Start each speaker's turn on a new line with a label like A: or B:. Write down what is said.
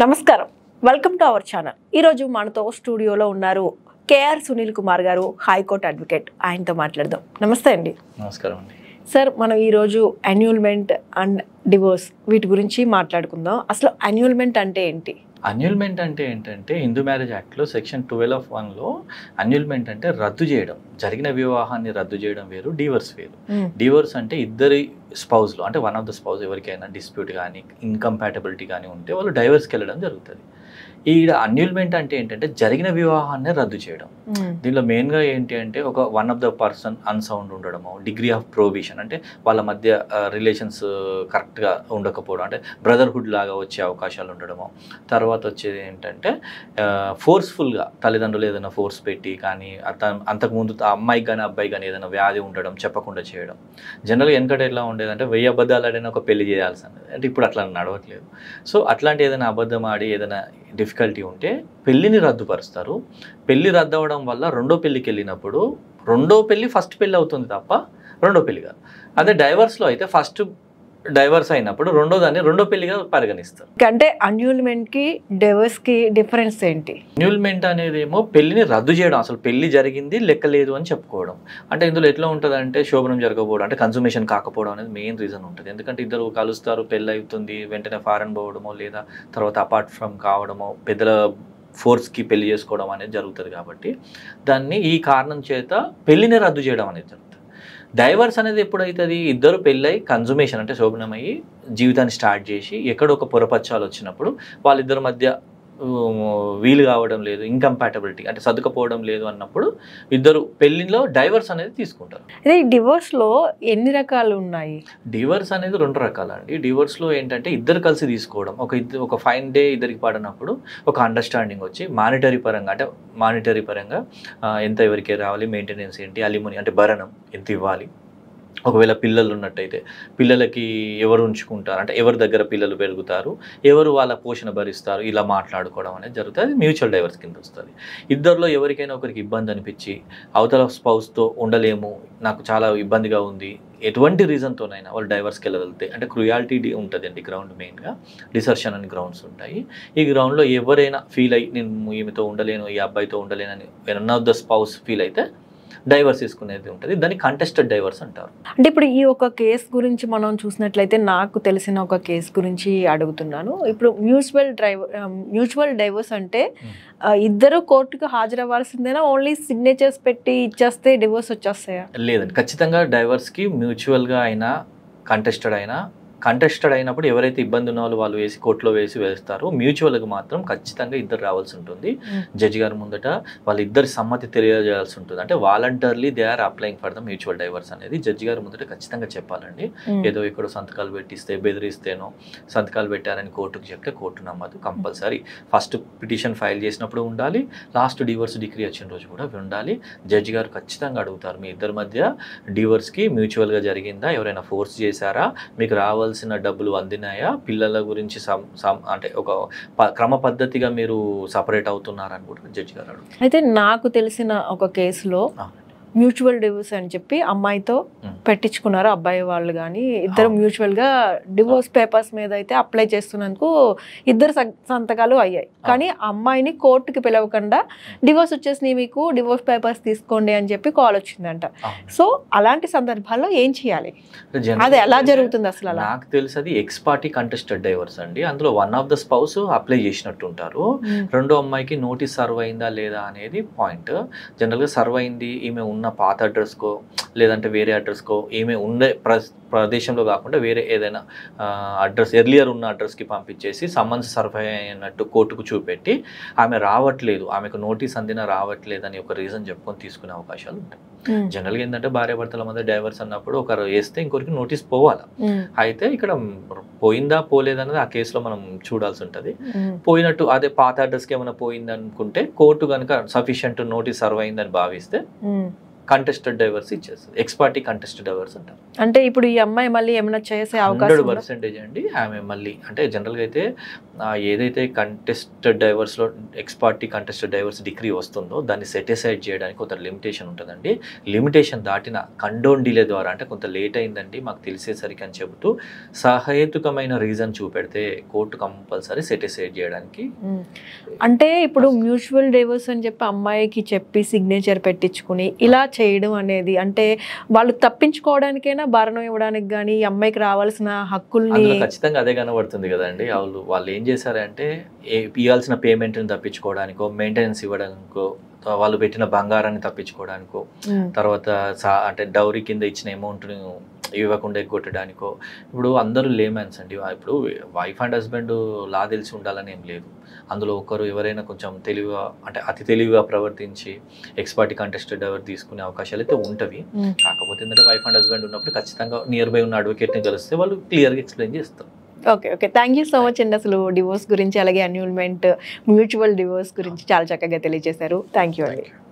A: నమస్కారం welcome to our channel ఈరోజు మనతో స్టూడియోలో ఉన్నారు కేఆర్ సునీల్ కుమార్ గారు హైకోర్టు అడ్వకేట్ ఆయనతో మాట్లాడదాం నమస్తే అండి
B: నమస్కారం అండి
A: సార్ మనం ఈరోజు అన్యూల్మెంట్ అండ్ డివోర్స్ వీటి గురించి మాట్లాడుకుందాం అసలు అన్యూల్మెంట్ అంటే ఏంటి
B: అన్యుల్మెంట్ అంటే ఏంటంటే హిందూ మ్యారేజ్ యాక్ట్లో సెక్షన్ ట్వెల్వ్ ఆఫ్ వన్లో అన్యుల్మెంట్ అంటే రద్దు చేయడం జరిగిన వివాహాన్ని రద్దు చేయడం వేరు డివర్స్ వేరు డివోర్స్ అంటే ఇద్దరి స్పౌస్లో అంటే వన్ ఆఫ్ ద స్పౌస్ ఎవరికైనా డిస్ప్యూట్ కానీ ఇన్కంపాటబిలిటీ కానీ ఉంటే వాళ్ళు డైవర్స్కి వెళ్ళడం జరుగుతుంది ఈ అన్యుల్మెంట్ అంటే ఏంటంటే జరిగిన వివాహాన్ని రద్దు చేయడం దీనిలో మెయిన్గా ఏంటి అంటే ఒక one of the person unsound ఉండడము డిగ్రీ ఆఫ్ ప్రొవిషన్ అంటే వాళ్ళ మధ్య రిలేషన్స్ కరెక్ట్గా ఉండకపోవడం అంటే బ్రదర్హుడ్ లాగా వచ్చే అవకాశాలు ఉండడము తర్వాత వచ్చేది ఏంటంటే ఫోర్స్ఫుల్గా తల్లిదండ్రులు ఏదైనా ఫోర్స్ పెట్టి కానీ అత అంతకుముందు ఆ అమ్మాయికి కానీ అబ్బాయి కానీ ఏదైనా వ్యాధి ఉండడం చెప్పకుండా చేయడం జనరల్గా వెనకట ఎట్లా ఉండేదంటే వెయ్యి అబద్ధాలు ఆడినా ఒక పెళ్లి చేయాల్సింది అంటే ఇప్పుడు అట్లా నడవట్లేదు సో అట్లాంటి ఏదైనా అబద్ధం ఆడి ఏదైనా డిఫికల్టీ ఉంటే పెళ్ళిని రద్దుపరుస్తారు పెళ్లి రద్దు అవ్వడం వల్ల రెండో పెళ్ళికి వెళ్ళినప్పుడు రెండో పెళ్లి ఫస్ట్ పెళ్ళి అవుతుంది తప్ప రెండో పెళ్లి కాదు అదే డైవర్స్లో అయితే ఫస్ట్ డైవర్స్ అయినప్పుడు రెండో దాన్ని రెండో పెళ్లిగా పరిగణిస్తారు
A: అంటే అన్యూల్మెంట్ కి డివోర్స్ కి డిఫరెన్స్ ఏంటి
B: అన్యూల్మెంట్ అనేది ఏమో పెళ్లిని రద్దు చేయడం అసలు పెళ్లి జరిగింది లెక్కలేదు అని చెప్పుకోవడం అంటే ఇందులో ఎట్లా ఉంటుంది అంటే శోభనం జరగకపోవడం అంటే కన్సూమేషన్ కాకపోవడం అనేది మెయిన్ రీజన్ ఉంటుంది ఎందుకంటే ఇద్దరు కలుస్తారు పెళ్ళి అవుతుంది వెంటనే ఫారెన్ పోవడమో లేదా తర్వాత అపార్ట్ ఫ్రమ్ కావడమో పెద్దల ఫోర్స్కి పెళ్లి చేసుకోవడం అనేది జరుగుతుంది కాబట్టి దాన్ని ఈ కారణం చేత పెళ్లిని రద్దు చేయడం అనేది జరుగుతుంది డైవర్స్ అనేది ఎప్పుడైతుంది ఇద్దరు పెళ్ళై కన్జుమేషన్ అంటే శోభనమయ్యి జీవితాన్ని స్టార్ట్ చేసి ఎక్కడో ఒక పొరపచ్చాలు వచ్చినప్పుడు వాళ్ళిద్దరి మధ్య ఉమ్, వీలు కావడం లేదు ఇంకంపాటబిలిటీ అంటే సర్దుకపోవడం లేదు అన్నప్పుడు ఇద్దరు పెళ్లిలో డైవర్స్ అనేది తీసుకుంటారు
A: అదే డివోర్స్ లో ఎన్ని రకాలు ఉన్నాయి
B: డివోర్స్ అనేది రెండు రకాలండి డివోర్స్లో ఏంటంటే ఇద్దరు కలిసి తీసుకోవడం ఒక ఇద్దరు ఒక ఫైన్ డే ఇద్దరికి పడినప్పుడు ఒక అండర్స్టాండింగ్ వచ్చి మానిటరీ పరంగా అంటే మానిటరీ పరంగా ఆ, ఎంత ఎవరికి రావాలి మెయింటెనెన్స్ ఏంటి అలిమోని అంటే భరణం ఎంత ఇవ్వాలి ఒకవేళ పిల్లలు ఉన్నట్టయితే పిల్లలకి ఎవరు ఉంచుకుంటారు అంటే ఎవరి దగ్గర పిల్లలు పెరుగుతారు ఎవరు వాళ్ళ పోషణ భరిస్తారు ఇలా మాట్లాడుకోవడం అనేది జరుగుతుంది అది మ్యూచువల్ డైవర్స్ కింద వస్తుంది ఇద్దరిలో ఎవరికైనా ఒకరికి ఇబ్బంది అనిపించి అవతల స్పౌస్తో ఉండలేము నాకు చాలా ఇబ్బందిగా ఉంది ఎటువంటి రీజన్తోనైనా వాళ్ళు డైవర్స్కి వెళ్ళగలిగితే అంటే క్రుయాలిటీ ఉంటుంది అండి గ్రౌండ్ మెయిన్గా డిసర్షన్ అని గ్రౌండ్స్ ఉంటాయి ఈ గ్రౌండ్లో ఎవరైనా ఫీల్ అయ్యి నేను ఈమెతో ఉండలేను ఈ అబ్బాయితో ఉండలేనని one of the spouse feel అయితే డైవర్స్ తీసుకునేది ఉంటుంది దాన్ని కంటెస్టెడ్ డైవర్స్ అంటారు
A: అంటే ఇప్పుడు ఈ ఒక కేసు గురించి మనం చూసినట్లయితే నాకు తెలిసిన ఒక కేసు గురించి అడుగుతున్నాను ఇప్పుడు మ్యూచువల్ డ్రైవర్ మ్యూచువల్ డైవర్స్ అంటే
B: Hmm.
A: ఆ, ఇద్దరు కోర్టుకు హాజరవ్వాల్సిందేనా ఓన్లీ సిగ్నేచర్స్ పెట్టి ఇచ్చేస్తే డివోర్స్ వచ్చేస్తాయా
B: లేదండి ఖచ్చితంగా డైవర్స్కి మ్యూచువల్గా అయినా కంటెస్టెడ్ అయినా కంటెస్టెడ్ అయినప్పుడు ఎవరైతే ఇబ్బంది ఉన్న వాళ్ళు వాళ్ళు వేసి కోర్టులో వేసి వేస్తారో మ్యూచువల్గా మాత్రం ఖచ్చితంగా ఇద్దరు రావాల్సి ఉంటుంది
A: Mm.
B: జడ్జి గారి ముందట వాళ్ళిద్దరి సమ్మతి తెలియజేయాల్సి ఉంటుంది అంటే voluntarily they are applying for the mutual divorce అనేది జడ్జి గారి ముందట ఖచ్చితంగా చెప్పాలండి ఏదో ఇక్కడ సంతకాలు పెట్టిస్తే బెదిరిస్తేనో సంతకాలు పెట్టారని కోర్టుకు చెప్తే కోర్టు నమ్మదు కంపల్సరీ ఫస్ట్ పిటిషన్ ఫైల్ చేసినప్పుడు ఉండాలి లాస్ట్ డివోర్స్ డిగ్రీ వచ్చిన రోజు కూడా ఉండాలి జడ్జి గారు ఖచ్చితంగా అడుగుతారు మీ ఇద్దరి మధ్య డివోర్స్కి మ్యూచువల్గా జరిగిందా ఎవరైనా ఫోర్స్ చేశారా మీకు రావాల్సిన డబ్బులు అందినాయా పిల్లల గురించి సమ్ సమ్ అంటే ఒక ప- క్రమ పద్ధతిగా మీరు సపరేట్ అవుతున్నారని కూడా జడ్జి గారు అడుగుతారు
A: అయితే నాకు తెలిసిన ఒక కేసులో
B: అవునండి.
A: మ్యూచువల్ డివోర్స్ అని చెప్పి అమ్మాయితో
B: Hmm.
A: పెట్టించుకున్నారు అబ్బాయి వాళ్ళు కానీ ఇద్దరు
B: అవును.
A: మ్యూచువల్ గా డివోర్స్ పేపర్స్ మీద అయితే అప్లై చేస్తున్నందుకు ఇద్దరు స- సంతకాలు అయ్యాయి కానీ ఆ అమ్మాయిని కోర్టుకి పిలవకుండా డివోర్స్ వచ్చేసి మీకు డివోర్స్ పేపర్స్ తీసుకోండి అని చెప్పి కాల్ వచ్చిందంట
B: అవును.
A: సో అలాంటి సందర్భాల్లో ఏం చేయాలి
B: జనరల్గా
A: అది ఎలా
B: ఏంటంటే
A: జరుగుతుంది అసలు అలా
B: నాకు తెలిసి అది ఎక్స్ పార్టీ కంటెస్టెడ్ డైవర్స్ అండి అందులో one of the spouse apply చేసినట్టు ఉంటారు
A: Hmm.
B: రెండో అమ్మాయికి నోటీస్ సర్వ్ అయిందా లేదా అనేది పాయింట్ జనరల్గా సర్వ్ అయింది ఈమె ఉన్న పాత అడ్రస్కో లేదంటే వేరే అడ్రస్కో ఈమె ఉండే ప్ర ప్రదేశంలో కాకుండా వేరే ఏదైనా అడ్రస్ ఎర్లియర్ ఉన్న అడ్రస్కి పంపించేసి సమ్మన్స్ సర్వ్ అయినట్టు కోర్టుకు చూపెట్టి ఆమె రావట్లేదు ఆమెకు నోటీస్ అందినా రావట్లేదు అని ఒక రీజన్ చెప్పుకొని తీసుకునే అవకాశాలు ఉంటాయి
A: Hmm.
B: జనరల్గా ఏంటంటే భార్యాభర్తల మధ్య డైవర్స్ అన్నప్పుడు ఒకరు వేస్తే ఇంకొకరికి నోటీస్ పోవాలా
A: Hmm.
B: అయితే ఇక్కడ పోయిందా పోలేదన్నది ఆ కేసులో మనం చూడాల్సి ఉంటుంది
A: Hmm.
B: పోయినట్టు అదే పాత అడ్రస్కి ఏమైనా పోయింది అనుకుంటే కోర్టు కనుక సఫిషియంట్ నోటీస్ సర్వ్ అయిందని భావిస్తే
A: Hmm.
B: కంటెస్టెడ్ డైవర్స్ ఇచ్చేస్తుంది ఎక్స్ పార్టీ కంటెస్టెడ్ డైవర్స్ అంటారు
A: అంటే ఇప్పుడు ఈ అమ్మాయి మళ్ళీ ఏమైనా చేసే అవకాశం
B: హండ్రెడ్
A: ఉందా?
B: పర్సెంటేజ్ అండి ఆమె మళ్ళీ అంటే జనరల్గా అయితే ఆ, ఏదైతే కంటెస్టెడ్ డైవర్స్లో ex party contested divorce degree వస్తుందో దాన్ని సెటిసైడ్ చేయడానికి కొంత లిమిటేషన్ ఉంటుందండి లిమిటేషన్ దాటిన కండోన్ డిలే ద్వారా అంటే కొంత లేట్ అయిందండి మాకు తెలిసేసరికి అని చెబుతూ సహేతుకమైన రీజన్ చూపెడితే కోర్టు కంపల్సరీ సెటిసైడ్ చేయడానికి
A: ఉమ్. అంటే ఇప్పుడు మ్యూచువల్ డైవర్స్ అని చెప్పి అమ్మాయికి చెప్పి సిగ్నేచర్ పెట్టించుకుని ఇలా చేయడం అనేది అంటే వాళ్ళు తప్పించుకోవడానికైనా భరణం ఇవ్వడానికి కానీ ఈ అమ్మాయికి రావాల్సిన హక్కుల్ని
B: అందులో ఖచ్చితంగా అదే కనబడుతుంది కదండి వాళ్ళు వాళ్ళు ఏం చేశారంటే ఏ- ఇవ్వాల్సిన పేమెంట్ని తప్పించుకోవడానికో మెయింటెనెన్స్ ఇవ్వడానికో వాళ్ళు పెట్టిన బంగారాన్ని తప్పించుకోవడానికో
A: ఉమ్.
B: తర్వాత సా అంటే డౌరీ కింద ఇచ్చిన అమౌంట్ని ఇవ్వకుండా ఎగ్గొట్టడానికో ఇప్పుడు అందరూ లేమెన్స్ అండి ఇప్పుడు వైఫ్ అండ్ హస్బెండ్ లా తెలిసి ఉండాలని ఏం లేదు అందులో ఒకరు ఎవరైనా కొంచెం తెలివిగా అంటే అతి తెలివిగా ప్రవర్తించి ఎక్స్పర్ట్ కంటెస్టెడ్ ఎవరు తీసుకునే అవకాశాలు అయితే ఉంటవి
A: ఉమ్.
B: కాకపోతే ఏంటంటే వైఫ్ అండ్ హస్బెండ్ ఉన్నప్పుడు ఖచ్చితంగా నియర్ బై ఉన్న అడ్వకేట్ని కలిస్తే వాళ్ళు క్లియర్గా ఎక్స్ప్లెయిన్ చేస్తారు
A: okay okay thank you so much అండి అసలు డివోర్స్ గురించి అలాగే అన్యూల్మెంట్ మ్యూచువల్ డివోర్స్ గురించి చాలా చక్కగా తెలియజేశారు థ్యాంక్ యూ అండి